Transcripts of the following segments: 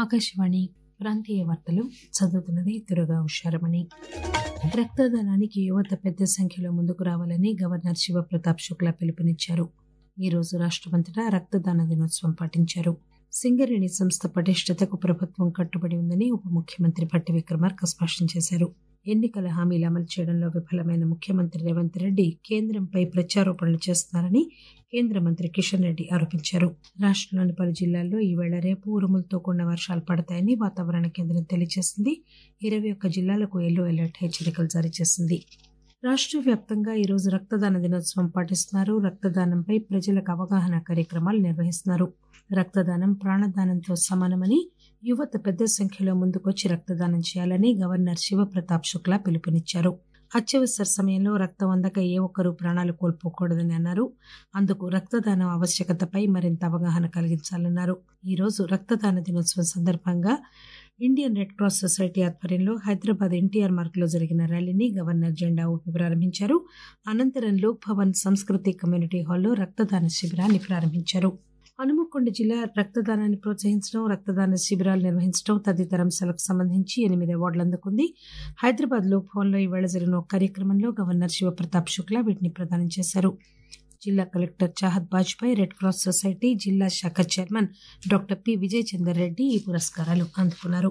ఆకాశవాణి ప్రాంతీయ వార్తలు చదువుతున్నది దుర్గా ఉషారమణి రక్తదానానికి యువత పెద్ద సంఖ్యలో ముందుకు రావాలని గవర్నర్ శివప్రతాప్ శుక్లా పిలుపునిచ్చారు ఈ రోజు రాష్టమంతటా రక్తదాన దినోత్సవం పాటించారు సింగరేణి సంస్థ పటిష్టతకు ప్రభుత్వం కట్టుబడి ఉందని ఉప ముఖ్యమంత్రి భట్టి విక్రమార్క స్పష్టం చేశారు ఎన్నికల హామీలు అమలు చేయడంలో విఫలమైన ముఖ్యమంత్రి రేవంత్ రెడ్డి కేంద్రంపై ప్రత్యారోపణలు చేస్తున్నారని కేంద్ర మంత్రి కిషన్ రెడ్డి ఆరోపించారు రాష్టంలోని పలు జిల్లాల్లో ఈవేళ రేపు ఉరుములతో కూడిన వర్షాలు పడతాయని వాతావరణ కేంద్రం తెలియజేసింది ఇరవై ఒక్క జిల్లాలకు ఎల్లో అలర్ట్ హెచ్చరికలు జారీ చేసింది రాష్ట్ర వ్యాప్తంగా ఈరోజు రక్తదాన దినోత్సవం పాటిస్తున్నారు రక్తదానంపై ప్రజలకు అవగాహన కార్యక్రమాలు నిర్వహిస్తున్నారు రక్తదానం ప్రాణదానంతో సమానమని యువత పెద్ద సంఖ్యలో ముందుకొచ్చి రక్తదానం చేయాలని గవర్నర్ శివప్రతాప్ శుక్లా పిలుపునిచ్చారు అత్యవసర సమయంలో రక్తం అందక ఏ ఒక్కరూ ప్రాణాలు కోల్పోకూడదని అన్నారు అందుకు రక్తదానం ఆవశ్యకతపై మరింత అవగాహన కలిగించాలన్నారు ఈ రోజు రక్తదాన దినోత్సవం సందర్భంగా ఇండియన్ రెడ్ క్రాస్ సొసైటీ ఆధ్వర్యంలో హైదరాబాద్ ఎన్టీఆర్ మార్గ్లో జరిగిన ర్యాలీని గవర్నర్ జెండా ఊపి ప్రారంభించారు అనంతరం లోక్ భవన్ సంస్కృతి కమ్యూనిటీ హాల్లో రక్తదాన శిబిరాన్ని ప్రారంభించారు హనుమకొండ జిల్లా రక్తదానాన్ని ప్రోత్సహించడం రక్తదాన శిబిరాలు నిర్వహించడం తదితర అంశాలకు సంబంధించి ఎనిమిది అవార్డులు అందుకుంది హైదరాబాద్ లోక్ భవన్లో ఈవేళ జరిగిన ఒక కార్యక్రమంలో గవర్నర్ శివప్రతాప్ శుక్లా వీటిని ప్రదానం చేశారు జిల్లా collector Chahat Bajpai red cross society జిల్లా శాఖ chairman doctor P Vijay Chander Reddy ఈ పురస్కారాలు అందుకున్నారు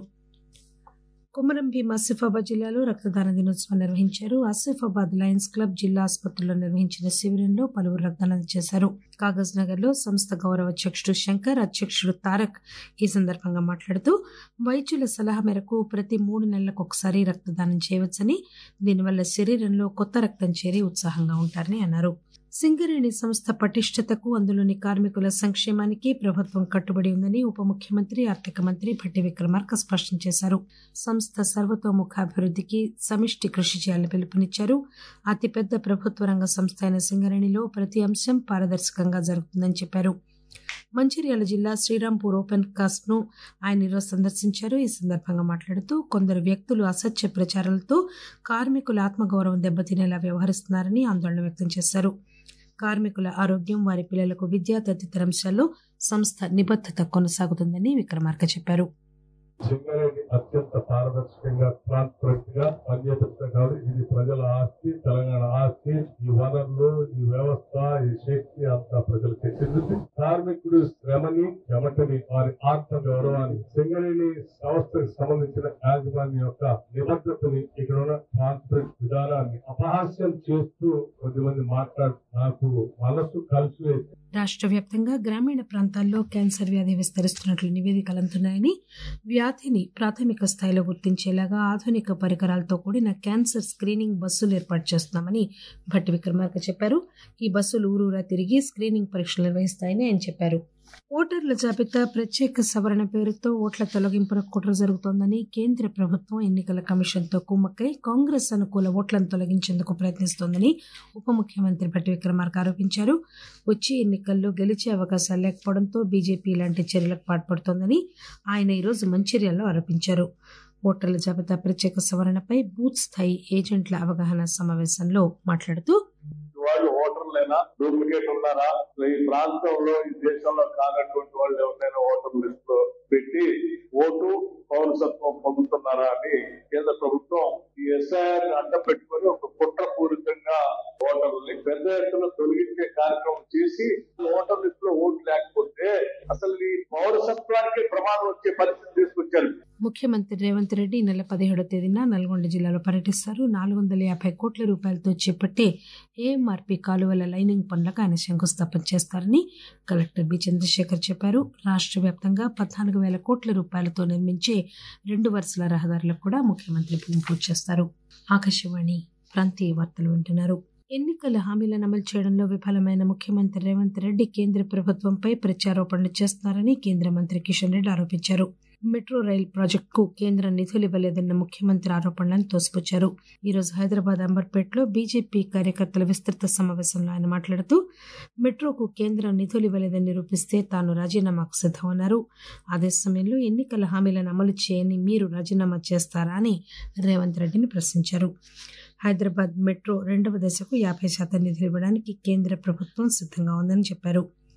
కొమరం భీం ఆసిఫాబాద్ జిల్లాలో రక్తదాన దినోత్సవం నిర్వహించారు ఆసిఫాబాద్ లయన్స్ క్లబ్ జిల్లా ఆసుపత్రిలో నిర్వహించిన శిబిరంలో పలువురు రక్తదానం చేశారు కాగజ్ నగర్ లో సంస్థ గౌరవ అధ్యక్షుడు శంకర్ అధ్యక్షుడు తారక్ ఈ సందర్భంగా మాట్లాడుతూ వైద్యుల సలహా మేరకు ప్రతి మూడు నెలలకు ఒకసారి రక్తదానం చేయవచ్చని దీనివల్ల శరీరంలో కొత్త రక్తం చేరి ఉత్సాహంగా ఉంటారని అన్నారు సింగరేణి సంస్థ పటిష్టతకు అందులోని కార్మికుల సంక్షేమానికి ప్రభుత్వం కట్టుబడి ఉందని ఉప ముఖ్యమంత్రి ఆర్థిక మంత్రి భట్టి విక్రమార్క స్పష్టం చేశారు సంస్థ సర్వతోముఖాభివృద్ధికి సమిష్టి కృషి చేయాలని పిలుపునిచ్చారు అతిపెద్ద ప్రభుత్వ రంగ సంస్థ అయిన సింగరేణిలో ప్రతి అంశం పారదర్శకంగా జరుగుతుందని చెప్పారు మంచిర్యాల జిల్లా శ్రీరాంపూర్ ఓపెన్ కాస్ట్ ను ఆయన ఈరోజు సందర్శించారు ఈ సందర్భంగా మాట్లాడుతూ కొందరు వ్యక్తులు అసత్య ప్రచారాలతో కార్మికుల ఆత్మగౌరవం దెబ్బతినేలా వ్యవహరిస్తున్నారని ఆందోళన వ్యక్తం చేశారు కార్మికుల ఆరోగ్యం వారి పిల్లలకు విద్య తదితర అంశాల్లో సంస్థ నిబద్దత కొనసాగుతుందని విక్రమార్క చెప్పారు సింగరేణి అత్యంత పారదర్శకంగా ట్రాన్స్పరెంట్ గా పనిచేస్తుంది కాబట్టి ఇది ప్రజల ఆస్తి తెలంగాణ ఆస్తి ఈ వనరులు ఈ వ్యవస్థ ఈ శక్తి అంతా ప్రజలకు చెందింది కార్మికుడు శ్రమని చెమటని వారి ఆత్మ గౌరవాన్ని సింగరేణి సంస్థకు సంబంధించిన యాజమాన్యం యొక్క నిబద్ధతని ఇక్కడ ఉన్న ట్రాన్స్పరెంట్ విధానాన్ని అపహాస్యం చేస్తూ కొద్దిమంది మాట్లాడు నాకు మనసు కలిసి రాష్ట్ర వ్యాప్తంగా గ్రామీణ ప్రాంతాల్లో క్యాన్సర్ వ్యాధి విస్తరిస్తున్నట్లు నివేదికలు అందుతున్నాయని వ్యాధిని ప్రాథమిక స్థాయిలో గుర్తించేలాగా ఆధునిక పరికరాలతో కూడిన క్యాన్సర్ స్క్రీనింగ్ బస్సులు ఏర్పాటు చేస్తున్నామని భట్టి విక్రమార్క చెప్పారు ఈ బస్సులు ఊరూరా తిరిగి స్క్రీనింగ్ పరీక్షలు నిర్వహిస్తాయని ఆయన చెప్పారు ఓటర్ల జాబితా ప్రత్యేక సవరణ పేరుతో ఓట్ల తొలగింపున కుట్ర జరుగుతోందని కేంద్ర ప్రభుత్వం ఎన్నికల కమిషన్తో కుమ్మక్కై కాంగ్రెస్ అనుకూల ఓట్లను తొలగించేందుకు ప్రయత్నిస్తోందని ఉప ముఖ్యమంత్రి భట్టి విక్రమార్క ఆరోపించారు వచ్చే ఎన్నికల్లో గెలిచే అవకాశాలు లేకపోవడంతో బీజేపీ ఇలాంటి చర్యలకు పాల్పడుతోందని ఆయన ఈరోజు మంచిర్యాలలో ఆరోపించారు ఓటర్ల జాబితా ప్రత్యేక సవరణపై బూత్ స్థాయి ఏజెంట్ల అవగాహన సమావేశంలో మాట్లాడుతూ వాళ్ళు ఓటర్లైనా డూప్లికేట్ ఉన్నారా ఈ ప్రాంతంలో ఈ దేశంలో కానటువంటి వాళ్ళు ఎవరైనా ఓటర్ లిస్ట్ లో పెట్టి ఓటు పౌరసత్వం పొందుతున్నారా అని కేంద్ర ప్రభుత్వం ఈ ఎస్ఐఆర్ అడ్డం పెట్టుకొని ఒక కుట్రపూరితంగా ఓటర్లని పెద్ద ఎత్తున తొలగించే కార్యక్రమం చేసి ఓటర్ లిస్ట్ లో ఓటు లేకపోతే అసలు ఈ పౌరసత్వానికి ప్రమాదం వచ్చే పరిస్థితి తీసుకొచ్చారు ముఖ్యమంత్రి రేవంత్ రెడ్డి ఈ నెల పదిహేడో తేదీన నల్గొండ జిల్లాలో పర్యటిస్తారు నాలుగు వందల యాభై కోట్ల రూపాయలతో చేపట్టే ఏఎంఆర్పీ కాలువల లైనింగ్ పనులకు ఆయన శంకుస్థాపన చేస్తారని కలెక్టర్ బి చంద్రశేఖర్ చెప్పారు రాష్ట్ర వ్యాప్తంగా పద్నాలుగు వేల కోట్ల రూపాయలతో నిర్మించే రెండు వరుసల రహదారులకు కూడా ముఖ్యమంత్రి భూమి పూజ చేస్తారు ఆకాశవాణి ప్రాంతీయ వార్తలు వింటున్నారు ఎన్నికల హామీలను అమలు చేయడంలో విఫలమైన ముఖ్యమంత్రి రేవంత్ రెడ్డి కేంద్ర ప్రభుత్వంపై ప్రత్యారోపణలు చేస్తున్నారని కేంద్ర మంత్రి కిషన్ రెడ్డి ఆరోపించారు మెట్రో రైల్ ప్రాజెక్టుకు కేంద్రం నిధులు ఇవ్వలేదన్న ముఖ్యమంత్రి ఆరోపణలను తోసిపుచ్చారు ఈ రోజు హైదరాబాద్ అంబర్పేటలో బీజేపీ కార్యకర్తల విస్తృత సమావేశంలో ఆయన మాట్లాడుతూ మెట్రోకు కేంద్రం నిధులు ఇవ్వలేదని నిరూపిస్తే తాను రాజీనామాకు సిద్దమన్నారు అదే సమయంలో ఎన్నికల హామీలను అమలు చేయని మీరు రాజీనామా చేస్తారా అని రేవంత్ రెడ్డిని ప్రశ్నించారు హైదరాబాద్ మెట్రో రెండవ దశకు యాభై శాతం నిధులు ఇవ్వడానికి కేంద్ర ప్రభుత్వం సిద్ధంగా ఉందని చెప్పారు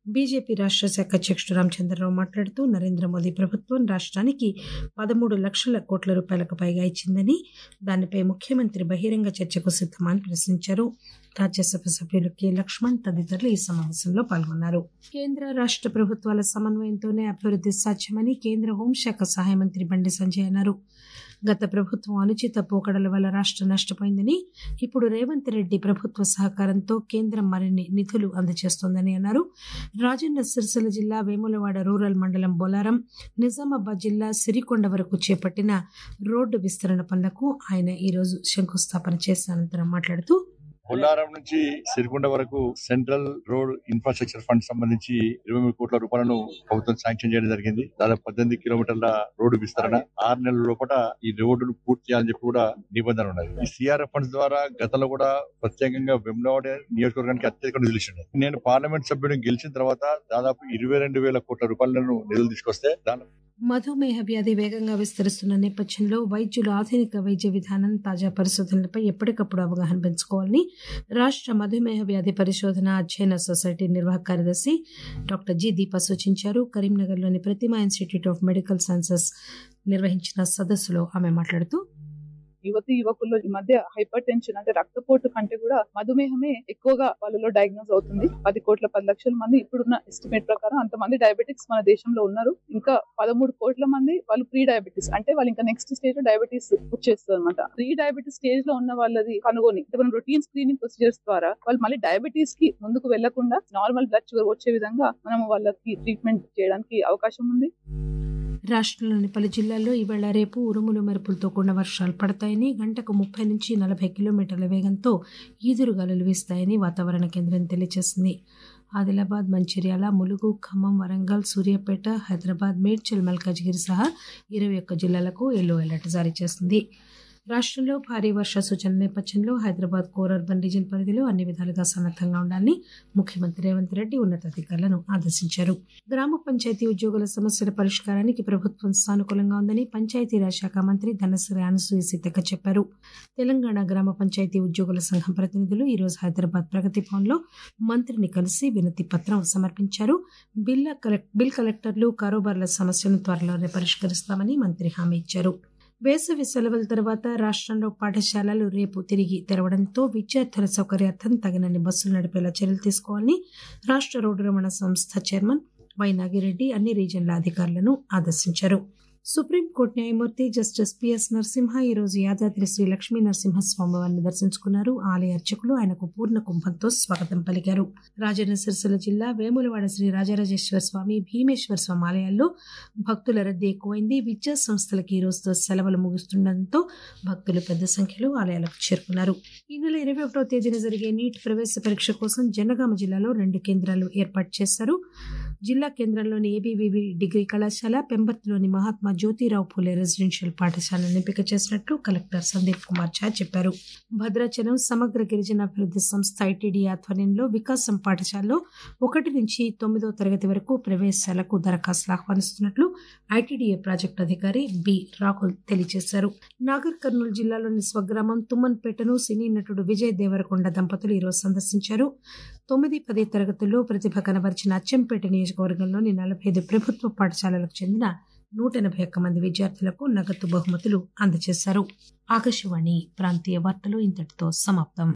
బీజేపీ రాష్ట్ర శాఖ అధ్యక్షుడు రామచంద్రరావు మాట్లాడుతూ నరేంద్ర మోదీ ప్రభుత్వం రాష్ట్రానికి పదమూడు లక్షల కోట్ల రూపాయలకు పైగా ఇచ్చిందని దానిపై ముఖ్యమంత్రి బహిరంగ చర్చకు సిద్దమా అని ప్రశ్నించారు రాజ్యసభ సభ్యులు కె లక్ష్మణ్ తదితరులు ఈ సమావేశంలో పాల్గొన్నారు కేంద్ర రాష్ట్ర ప్రభుత్వాల సమన్వయంతోనే అభివృద్ధి సాధ్యమని కేంద్ర హోంశాఖ సహాయ మంత్రి బండి సంజయ్ అన్నారు గత ప్రభుత్వం అనుచిత పోకడల వల్ల రాష్ట్రం నష్టపోయిందని ఇప్పుడు రేవంత్ రెడ్డి ప్రభుత్వ సహకారంతో కేంద్రం మరిన్ని నిధులు అందజేస్తోందని అన్నారు రాజన్న సిరిసిల్ల జిల్లా వేములవాడ రూరల్ మండలం బొలారం నిజామాబాద్ జిల్లా సిరికొండ వరకు చేపట్టిన రోడ్డు విస్తరణ పనులకు ఆయన ఈరోజు శంకుస్థాపన చేసిన అనంతరం మాట్లాడుతూ బొల్లారం నుంచి సిరికొండ వరకు సెంట్రల్ రోడ్ ఇన్ఫ్రాస్ట్రక్చర్ ఫండ్ సంబంధించి ఇరవై మూడు కోట్ల రూపాయలను ప్రభుత్వం శాంక్షన్ చేయడం జరిగింది దాదాపు పద్దెనిమిది కిలోమీటర్ల రోడ్డు విస్తరణ ఆరు నెలల లోపల ఈ రోడ్డును పూర్తి చేయాలని చెప్పి కూడా నిబంధన ఉన్నది ఈ సిఆర్ఎఫ్ ఫండ్స్ ద్వారా గతంలో కూడా ప్రత్యేకంగా వెమ్లవాడ నియోజకవర్గానికి అత్యధిక నిధులు ఇచ్చింది నేను పార్లమెంట్ సభ్యుడిని గెలిచిన తర్వాత దాదాపు ఇరవై రెండు వేల కోట్ల రూపాయలను నిధులు తీసుకొస్తే దాని మధుమేహ వ్యాధి వేగంగా విస్తరిస్తున్న నేపథ్యంలో వైద్యులు ఆధునిక వైద్య విధానం తాజా పరిశోధనలపై ఎప్పటికప్పుడు అవగాహన పెంచుకోవాలని రాష్ట్ర మధుమేహ వ్యాధి పరిశోధన అధ్యయన సొసైటీ నిర్వాహక కార్యదర్శి డాక్టర్ జి దీప సూచించారు కరీంనగర్లోని Prathima institute of medical sciences నిర్వహించిన సదస్సులో ఆమె మాట్లాడుతూ యువతి యువకుల్లో ఈ మధ్య హైపర్ టెన్షన్ అంటే రక్తపోటు కంటే కూడా మధుమేహమే ఎక్కువగా వాళ్ళలో డయాగ్నోస్ అవుతుంది పది కోట్ల పది లక్షల మంది ఇప్పుడున్న ఎస్టిమేట్ ప్రకారం అంతమంది డయాబెటిక్స్ మన దేశంలో ఉన్నారు ఇంకా పదమూడు కోట్ల మంది వాళ్ళు ప్రీ డయాబెటీస్ అంటే వాళ్ళు ఇంకా నెక్స్ట్ స్టేజ్ లో డయాబెటీస్ వచ్చేస్తుంది అనమాట ప్రీ డయాబెటీస్ స్టేజ్ లో ఉన్న వాళ్ళది కనుగొని అంటే మనం రొటీన్ స్క్రీనింగ్ ప్రొసీజర్స్ ద్వారా వాళ్ళు మళ్ళీ డయాబెటీస్ కి ముందుకు వెళ్లకుండా నార్మల్ బ్లడ్ షుగర్ వచ్చే విధంగా మనం వాళ్ళకి ట్రీట్మెంట్ చేయడానికి అవకాశం ఉంది రాష్ట్రంలోని పలు జిల్లాల్లో ఈవేళ రేపు ఉరుములు మెరుపులతో కూడిన వర్షాలు పడతాయని గంటకు ముప్పై నుంచి నలభై కిలోమీటర్ల వేగంతో ఈదురుగాలులు వీస్తాయని వాతావరణ కేంద్రం తెలియజేసింది ఆదిలాబాద్ మంచిర్యాల ములుగు ఖమ్మం వరంగల్ సూర్యాపేట హైదరాబాద్ మేడ్చల్ మల్కాజ్గిరి సహా ఇరవై ఒక్క జిల్లాలకు ఎల్లో అలర్ట్ జారీ చేసింది రాష్ట్రంలో భారీ వర్ష సూచన నేపథ్యంలో హైదరాబాద్ కోర్ అర్బన్ రీజన్ పరిధిలో అన్ని విధాలుగా సన్నద్దంగా ఉండాలని ముఖ్యమంత్రి రేవంత్ రెడ్డి ఉన్నతాధికారులను ఆదేశించారు గ్రామ పంచాయతీ ఉద్యోగుల సమస్యల పరిష్కారానికి ప్రభుత్వం సానుకూలంగా ఉందని పంచాయతీరాజ్ శాఖ మంత్రి ధనశ్రీ అనసూయ సీతక్క చెప్పారు తెలంగాణ గ్రామ పంచాయతీ ఉద్యోగుల సంఘం ప్రతినిధులు ఈరోజు హైదరాబాద్ ప్రగతి భవన్లో మంత్రిని కలిసి వినతి పత్రం సమర్పించారు బిల్ బిల్ కలెక్టర్లు కారోబార్ల సమస్యలను త్వరలోనే పరిష్కరిస్తామని మంత్రి హామీ ఇచ్చారు వేసవి సెలవుల తర్వాత రాష్ట్రంలో పాఠశాలలు రేపు తిరిగి తెరవడంతో విద్యార్థుల సౌకర్యార్థం తగినన్ని బస్సులు నడిపేలా చర్యలు తీసుకోవాలని రాష్ట్ర రోడ్డు రవాణా సంస్థ చైర్మన్ వై నాగిరెడ్డి అన్ని రీజన్ల అధికారులను ఆదేశించారు సుప్రీంకోర్టు న్యాయమూర్తి జస్టిస్ పిఎస్ నరసింహ ఈరోజు యాదాద్రి శ్రీ లక్ష్మీ నరసింహస్వామి వారిని దర్శించుకున్నారు ఆలయ అర్చకులు ఆయనకు పూర్ణ కుంభంతో స్వాగతం పలికారు రాజన్న సిరిసిల్ల జిల్లా వేములవాడ శ్రీ రాజరాజేశ్వర స్వామి భీమేశ్వర స్వామి ఆలయాల్లో భక్తుల రద్దీ ఎక్కువైంది విద్యా సంస్థలకి ఈ రోజుతో సెలవులు ముగుస్తుండటంతో భక్తులు పెద్ద సంఖ్యలో ఆలయాలకు చేరుకున్నారు ఈ నెల ఇరవై ఒకటో తేదీన జరిగే నీట్ ప్రవేశ పరీక్ష కోసం జనగామ జిల్లాలో రెండు కేంద్రాలు ఏర్పాటు చేశారు జిల్లా కేంద్రంలోని ఏబీవీవి డిగ్రీ కళాశాల పెంబర్తిలోని మహాత్మా జ్యోతిరావు పూలే రెసిడెన్షియల్ పాఠశాలను ఎంపిక చేసినట్లు కలెక్టర్ సందీప్ కుమార్ ఝా చెప్పారు భద్రాచలం సమగ్ర గిరిజనాభివృద్ధి సంస్థ ఐటీడీ ఆధ్వర్యంలో వికాసం పాఠశాలలో ఒకటి నుంచి తొమ్మిదో తరగతి వరకు ప్రవేశాలకు దరఖాస్తులు ఆహ్వానిస్తున్నట్లు ఐటీడీఏ ప్రాజెక్టు అధికారి బి రాహుల్ తెలియజేశారు నాగర్ కర్నూలు జిల్లాలోని స్వగ్రామం తుమ్మన్పేటను సినీ నటుడు విజయ్ దేవరకొండ దంపతులు ఈరోజు సందర్శించారు తొమ్మిది పది తరగతుల్లో ప్రతిభ కనబరిచిన అచ్చంపేట నియోజకవర్గంలోని నలభై ఐదు ప్రభుత్వ పాఠశాలలకు చెందిన నూట ఎనభై ఒక్క మంది విద్యార్థులకు నగదు బహుమతులు అందజేశారు ఆకాశవాణి ప్రాంతీయ వార్తలు ఇంతటితో సమాప్తం